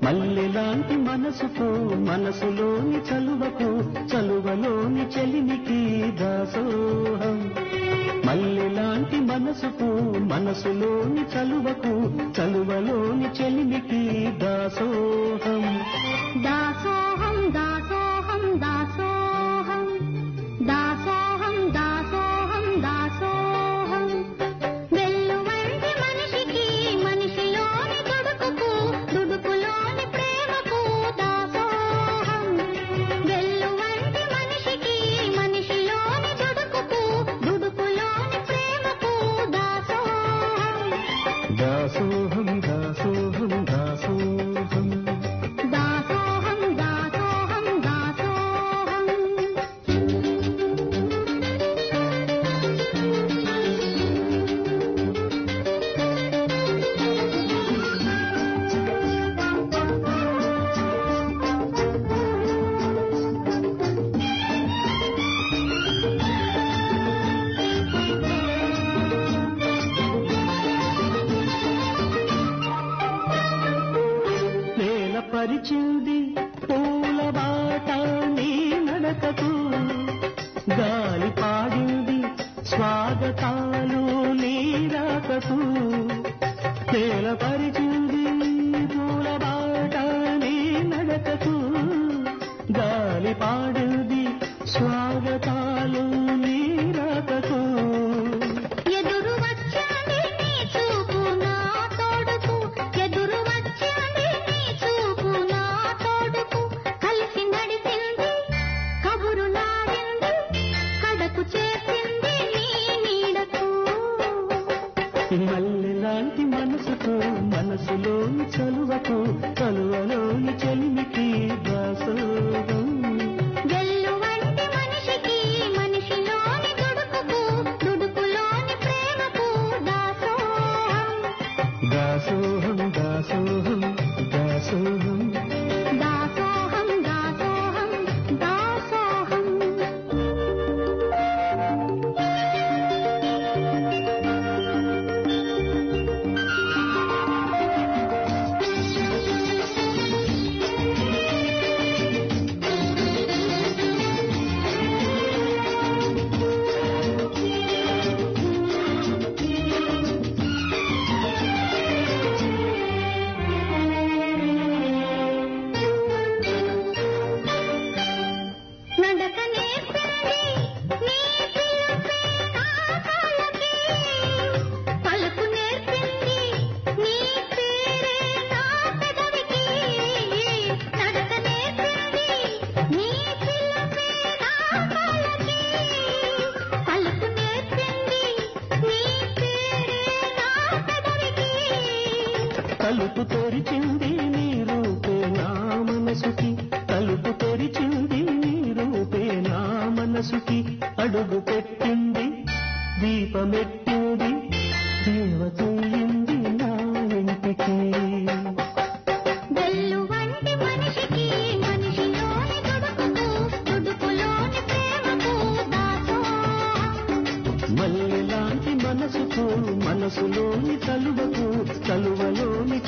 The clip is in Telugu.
మల్లెలాంటి మనసుకు మనసులోని చలువకు చలువలోని చెలిమికి దాసోహం మల్లెలాంటి మనసుకు మనసులోని చలువకు చలువలోని చెలిమికి దాసోహం దాసోహం దాసోహం దాసోహం దాసోహం దాసోహం దాసోహం వెల్లువంటి మనిషికి మనిషిలోని దుడుకుకు దుడుకులోని ప్రేమకు దాసోహం వెల్లువంటి మనిషికి మనిషిలోని దుడుకుకు దుడుకులోని ప్రేమకు దాసోహం దాసోహం దాసోహం దాసోహం దాసోహం దాసోహం దాసోహం నేల పరిచింది పూల బాట నీ నడకకు గాలి పాడింది స్వాగతాలు నీ రాకకు నేల పరిచింది పూల బాట నీ నడకకు గాలి పాడింది స్వాగతాలు నీ రాకకు ఎదురు వచ్చాంది నీ చూపు నా తోడుకు ఎదురు వచ్చాంది నీ చూపు నా తోడుకు కలిసి నడిచింది కబురు నాడింది కడకు చేసింది నీ నీడకు మల్లెలాంటి మనసుకు మనసులోని చలువకు చలువలోని చెలిమికి దాసోహం వెల్లువంటి మనిషికి మనిషిలోని దుడుకుకు దుడుకులోని ప్రేమకు దాసోహం దాసోహం దాసోహం దాసోహం దాసోహం దాసోహం దాసోహం నడక నేర్పింది నీ పిలుపే నా కాళ్ళకి పలుకు నేర్పింది నీ పేరే నా పెదవికి నడక నేర్పింది నీ పిలుపే నా కాళ్ళకి పలుకు నేర్పింది నీ పేరే నా పెదవికి తలుపు తెరిచింది నీ రూపే నా మనసుకి తలుపు తెరిచింది నీ రూపే నా మనసుకి అడుగు పెట్టింది దీపమెట్టింది దేవతయ్యింది నా ఇంటికి వెల్లు వంటి మనిషికి మనిషిలోని దుడుకుకు దుడుకులోని ప్రేమకు దాసోహం మల్లెలాంటి మనసుకు మనసులోని చలువకు చలువలోని